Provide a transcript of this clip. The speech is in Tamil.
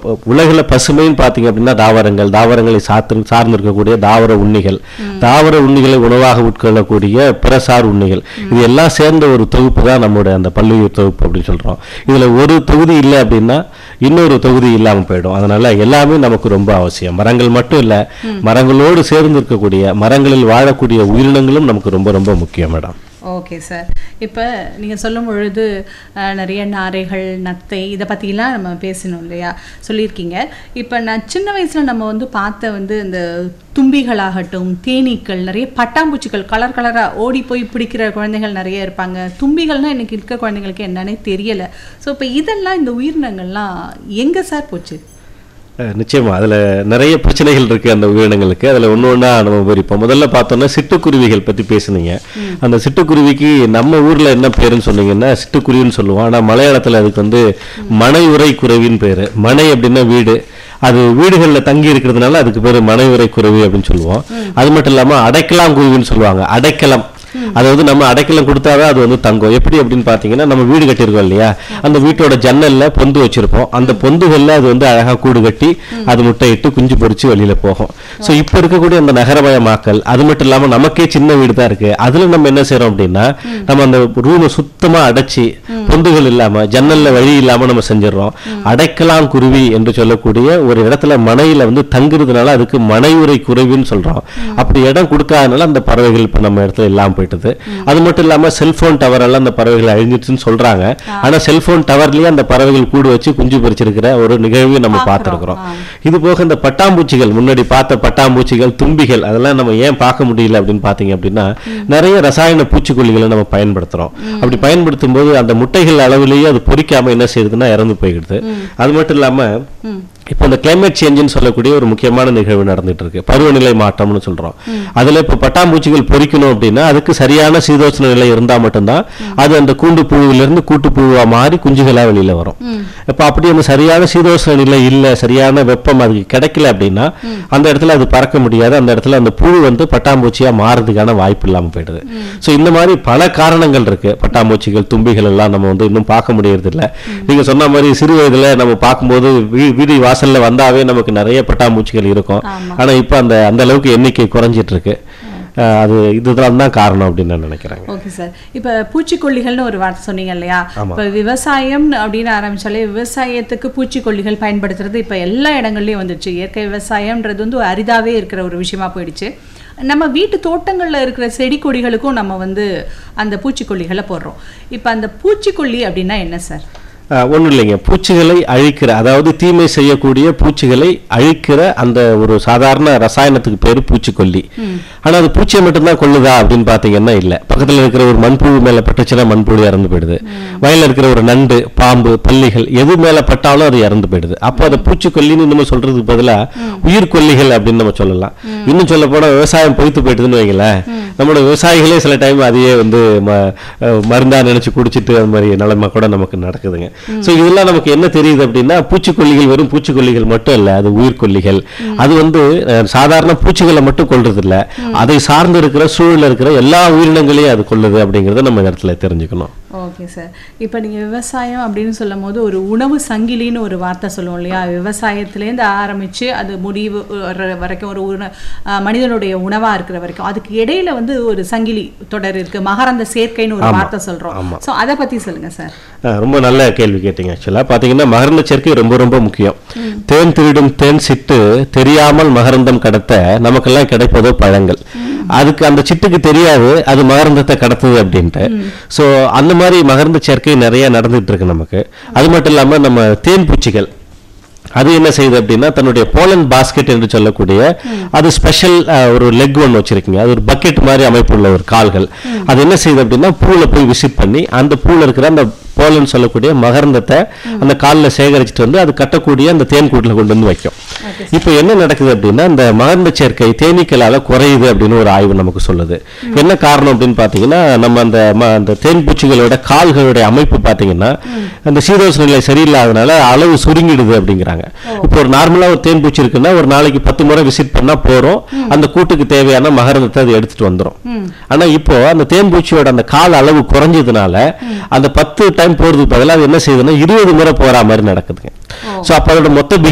ப- உலகில பசுமைன்னு பார்த்தீங்க அப்படின்னா தாவரங்கள் தாவரங்களை சார்ந்து சார்ந்து இருக்கக்கூடிய தாவர உண்ணிகள் தாவர உண்ணிகளை உணவாக உட்கொள்ளக்கூடிய பிறசார் உண்ணிகள் இது எல்லாம் சேர்ந்த ஒரு தொகுப்பு தான் நம்மளுடைய அந்த பல்லுயிர் தொகுப்பு அப்படின்னு சொல்றோம் இதுல ஒரு தொகுதி இல்லை அப்படின்னா இன்னொரு தொகுதி இல்லாம போயிடும் அதனால எல்லாமே நமக்கு ரொம்ப அவசியம் மரங்கள் மட்டும் இல்ல மரங்களோடு சேர்ந்து இருக்கக்கூடிய மரங்களில் வாழக்கூடிய உயிரினங்களும் நமக்கு ரொம்ப ரொம்ப முக்கியம் மேடம் ஓகே சார் இப்போ நீங்கள் சொல்லும் பொழுது அஹ், நிறைய நாரைகள் நத்தை இதை பற்றிலாம் நம்ம பேசணும் இல்லையா சொல்லியிருக்கீங்க இப்போ நான் சின்ன வயசில் நம்ம வந்து பார்த்த வந்து இந்த தும்பிகளாகட்டும் தேனீக்கள் நிறைய பட்டாம்பூச்சிகள் கலர் கலராக ஓடி போய் பிடிக்கிற குழந்தைகள் நிறைய இருப்பாங்க தும்பிகள்னால் இன்னைக்கு இருக்க குழந்தைங்களுக்கு என்னன்னே தெரியலை ஸோ இப்போ இதெல்லாம் இந்த உயிரினங்கள்லாம் எங்கே சார் போச்சு அஹ் நிச்சயமா அதுல நிறைய பிரச்சனைகள் இருக்கு அந்த உயிரினங்களுக்கு அதுல ஒண்ணு ஒண்ணா நம்ம விவரிப்போம் முதல்ல பார்த்தோம்னா சிட்டுக்குருவிகள் பத்தி பேசுனீங்க அந்த சிட்டுக்குருவிக்கு நம்ம ஊர்ல என்ன பேருன்னு சொன்னீங்கன்னா சிட்டுக்குருவின்னு சொல்லுவோம் ஆனா மலையாளத்துல அதுக்கு வந்து மனை உரை குருவின்னு பேரு மனை அப்படின்னா வீடு அது வீடுகள்ல தங்கி இருக்கிறதுனால அதுக்கு பேரு மனை உரை குருவி அப்படின்னு சொல்லுவோம் அது மட்டும் இல்லாம அடைக்கலாம் குருவின்னு சொல்லுவாங்க அடைக்கலம் அதாவது நம்ம அடைக்கலம் கொடுத்தாதான் அது வந்து தங்கும் எப்படி அப்படின்னு பாத்தீங்கன்னா நம்ம வீடு கட்டியிருக்கோம் இல்லையா அந்த வீட்டோட ஜன்னல்ல பொந்து வச்சிருப்போம் அந்த பொந்துகள்ல அது வந்து அழகா கூடு கட்டி அது முட்டையிட்டு குஞ்சு பொரிச்சு வெளியில போகும் சோ இப்ப இருக்கக்கூடிய அந்த நகரமயமாக்கல் அது மட்டும் இல்லாம நமக்கே சின்ன வீடு தான் இருக்கு அதுல நம்ம என்ன செய்றோம் அப்படின்னா நம்ம அந்த ரூமை சுத்தமா அடைச்சி பொந்துகள் இல்லாம ஜன்னல்ல வழி இல்லாம நம்ம செஞ்சிடறோம் அடைக்கலாம் குருவி என்று சொல்லக்கூடிய ஒரு இடத்துல மனையில வந்து தங்குறதுனால அதுக்கு மனையுறை குருவின்னு சொல்றோம் அப்படி இடம் கொடுக்காதனால அந்த பறவைகள் இப்ப நம்ம இடத்துல இல்லாம போயிட்டது அது மட்டும் இல்லாம செல்போன் டவர் எல்லாம் அந்த பறவைகள் அழிஞ்சிட்டுன்னு சொல்றாங்க ஆனா செல்போன் டவர்லயே அந்த பறவைகள் கூடு வச்சு குஞ்சு பறிச்சிருக்கிற ஒரு நிகழ்வையும் நம்ம பார்த்திருக்கிறோம் இது போக இந்த பட்டாம்பூச்சிகள் முன்னாடி பார்த்த பட்டாம்பூச்சிகள் தும்பிகள் அதெல்லாம் நம்ம ஏன் பார்க்க முடியல அப்படின்னு பாத்தீங்க அப்படின்னா நிறைய ரசாயன பூச்சிக்கொல்லிகளை நம்ம பயன்படுத்துறோம் அப்படி பயன்படுத்தும் போது அந்த முட்டைகள் அளவிலேயே அது பொறிக்காம என்ன செய்யுதுன்னா இறந்து போயிடுது அது மட்டும் இல்லாம இப்போ இந்த கிளைமேட் சேஞ்சுன்னு சொல்லக்கூடிய ஒரு முக்கியமான நிகழ்வு நடந்துட்டு இருக்கு பருவநிலை மாற்றம்னு சொல்றோம் அதுல இப்போ பட்டாம்பூச்சிகள் பொறிக்கணும் அப்படின்னா அதுக்கு சரியான சீதோஷ்ண நிலை இருந்தா மட்டும்தான் அது அந்த கூண்டு புழுவிலிருந்து கூட்டு புழுவா மாறி குஞ்சுகளா வெளியில வரும் இப்போ அப்படி அந்த சரியான சீதோஷ்ண நிலை இல்ல சரியான வெப்பம் அதுக்கு கிடைக்கல அப்படின்னா அந்த இடத்துல அது பறக்க முடியாது அந்த இடத்துல அந்த புழு வந்து பட்டாம்பூச்சியா மாறதுக்கான வாய்ப்பு இல்லாம போயிடுது சோ இந்த மாதிரி பல காரணங்கள் இருக்கு பட்டாம்பூச்சிகள் தும்பிகள் எல்லாம் நம்ம வந்து இன்னும் பார்க்க முடியறது இல்ல நீங்க சொன்ன மாதிரி சிறு வயதுல நம்ம பார்க்கும்போது வீ- வீடு வாசல்ல வந்தாவே நமக்கு நிறைய பட்டாம்பூச்சிகள் இருக்கும் ஆனா இப்ப அந்த அந்த அளவுக்கு எண்ணிக்கை குறைஞ்சிட்டு இருக்கு அஹ் அது இதுதான் தான் காரணம் அப்படின்னு நான் நினைக்கிறேன் ஓகே சார் இப்போ பூச்சிக்கொல்லிகள்னு ஒரு வார்த்தை சொன்னீங்க இல்லையா ஆமா. இப்போ விவசாயம் அப்படின்னு ஆரம்பிச்சாலே விவசாயத்துக்கு பூச்சிக்கொல்லிகள் பயன்படுத்துறது இப்போ எல்லா இடங்கள்லையும் வந்துடுச்சு இயற்கை விவசாயம்ன்றது வந்து ஒரு அரிதாவே இருக்கிற ஒரு விஷயமா போயிடுச்சு நம்ம வீட்டு தோட்டங்களில் இருக்கிற செடி கொடிகளுக்கும் நம்ம வந்து அந்த பூச்சிக்கொல்லிகளை போடுறோம் இப்போ அந்த பூச்சிக்கொல்லி அப்படின்னா என்ன சார் ஒன்றும் இல்லைங்க பூச்சிகளை அழிக்கிற அதாவது தீமை செய்யக்கூடிய பூச்சிகளை அழிக்கிற அந்த ஒரு சாதாரண ரசாயனத்துக்கு பேரு பூச்சிக்கொல்லி ஆனா அது பூச்சியை மட்டும்தான் கொல்லுதா அப்படின்னு பாத்தீங்கன்னா இல்ல பக்கத்துல இருக்கிற ஒரு மண்புழு மேல பட்டுச்சுன்னா மண்புழு இறந்து போயிடுது வயல்ல இருக்கிற ஒரு நண்டு பாம்பு பல்லிகள் எது மேல பட்டாலும் அது இறந்து போயிடுது அப்போ அதை பூச்சிக்கொல்லின்னு நம்ம சொல்றதுக்கு பதிலா உயிர்கொல்லிகள் அப்படின்னு நம்ம சொல்லலாம் இன்னும் சொல்ல போனா விவசாயம் பொய்த்து போயிடுதுன்னு வைங்களேன் நம்மளோட விவசாயிகளே சில டைம் அதையே வந்து ம- அஹ் மருந்தா நினைச்சு குடிச்சிட்டு அந்த மாதிரி நிலைமை கூட நமக்கு நடக்குதுங்க சோ இதெல்லாம் நமக்கு என்ன தெரியுது அப்படின்னா பூச்சிக்கொல்லிகள் வெறும் பூச்சிக்கொல்லிகள் மட்டும் இல்ல அது உயிர்கொல்லிகள் அது வந்து அஹ், சாதாரண பூச்சிகளை மட்டும் கொல்றது இல்ல அதை சார்ந்து இருக்கிற சூழல்ல இருக்கிற எல்லா உயிரினங்களையும் அது கொல்லுது அப்படிங்கறத நம்ம இந்த இடத்துல தெரிஞ்சுக்கணும் ஓகே சார் இப்போ நீங்கள் விவசாயம் அப்படின்னு சொல்லும் போது ஒரு உணவு சங்கிலின்னு ஒரு வார்த்தை சொல்லுவோம் இல்லையா விவசாயத்துலேருந்து ஆரம்பித்து அது முடிவு வர்ற வரைக்கும் ஒரு உண அஹ் மனிதனுடைய உணவாக இருக்கிற வரைக்கும் அதுக்கு இடையில வந்து ஒரு சங்கிலி தொடர் இருக்கு மகரந்த சேர்க்கைன்னு ஒரு வார்த்தை சொல்கிறோம் ஸோ அதை பற்றி சொல்லுங்க சார் அஹ், ரொம்ப நல்ல கேள்வி கேட்டீங்க ஆக்சுவலா பாத்தீங்கன்னா மகரந்த சேர்க்கை ரொம்ப ரொம்ப முக்கியம் தேன் திருடும் தேன் சிட்டு தெரியாமல் மகரந்தம் கடத்த நமக்கெல்லாம் கிடைப்பதோ பழங்கள் அதுக்கு அந்த சிட்டுக்கு தெரியாது அது மகரந்தத்தை கடத்துது அப்படின்ட்டு சோ அந்த மாதிரி மகரந்த சேர்க்கை நிறைய நடந்துட்டு இருக்கு நமக்கு அது மட்டும் இல்லாம நம்ம தேன் பூச்சிகள் அது என்ன செய்யுது அப்படின்னா தன்னுடைய போலன் பாஸ்கெட் என்று சொல்லக்கூடிய அது ஸ்பெஷல் ஒரு லெக் ஒன்று வச்சிருக்கீங்க அது ஒரு பக்கெட் மாதிரி அமைப்புள்ள ஒரு கால்கள் அது என்ன செய்யுது அப்படின்னா பூல போய் விசிட் பண்ணி அந்த பூல இருக்கிற அந்த போலன் சொல்லக்கூடிய மகரந்தத்தை அந்த காலில் சேகரிச்சுட்டு வந்து அது கட்டக்கூடிய அந்த தேன் கூட்டில் கொண்டு வந்து வைக்கும் இப்போ என்ன நடக்குது அப்படின்னா இந்த மகரந்த சேர்க்கை தேனீக்களால குறையுது அப்படின்னு ஒரு ஆய்வு நமக்கு சொல்லுது என்ன காரணம் அப்படின்னு பார்த்தீங்கன்னா நம்ம அந்த ம- அந்த தேன் பூச்சிகளோட கால்களுடைய அமைப்பு பார்த்தீங்கன்னா அந்த சீதோஷ நிலை சரியில்லாதனால அளவு சுருங்கிடுது அப்படிங்கிறாங்க இப்போ ஒரு நார்மலா ஒரு தேன் பூச்சி இருக்குன்னா ஒரு நாளைக்கு பத்து முறை விசிட் பண்ணா போறோம் அந்த கூட்டுக்கு தேவையான மகரந்தத்தை அது எடுத்துட்டு வந்துரும் ஆனா இப்போ அந்த தேன் பூச்சியோட அந்த கால் அளவு குறைஞ்சதுனால அந்த பத்து டைம் போறதுக்கு பதிலா அது என்ன செய்யுதுன்னா இருபது முறை போற மாதிரி நடக்குதுங்க சோ அப்ப அதோட மொத்த